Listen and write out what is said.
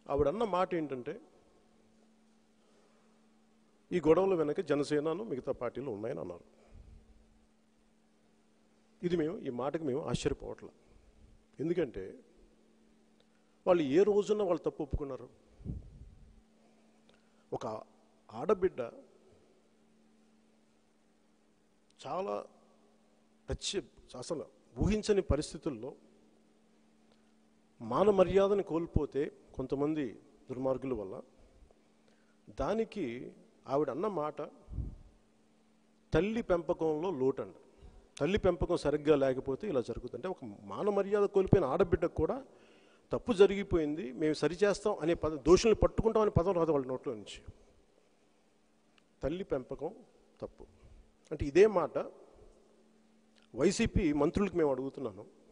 ఆవిడన్న మాట ఏంటంటే ఈ గొడవల వెనక జనసేనను మిగతా పార్టీలు ఉన్నాయని అన్నారు ఇది మేము ఈ మాటకి మేము ఆశ్చర్యపోవట్ల ఎందుకంటే వాళ్ళు ఏ రోజున వాళ్ళు తప్పు ఒప్పుకున్నారు ఒక ఆడబిడ్డ చాలా ప్రత్య అసలు ఊహించని పరిస్థితుల్లో మాన మర్యాదను కోల్పోతే కొంతమంది దుర్మార్గుల వల్ల దానికి ఆవిడ అన్న మాట తల్లి పెంపకంలో లోటండి తల్లి పెంపకం సరిగ్గా లేకపోతే ఇలా జరుగుతుంది అంటే ఒక మాన మర్యాద కోల్పోయిన ఆడబిడ్డకు కూడా తప్పు జరిగిపోయింది మేము సరిచేస్తాం అనే పద దోషుల్ని పట్టుకుంటాం అనే పదం రాదు వాళ్ళ నోట్లో నుంచి తల్లి పెంపకం తప్పు అంటే ఇదే మాట వైసీపీ మంత్రులకు మేము అడుగుతున్నాను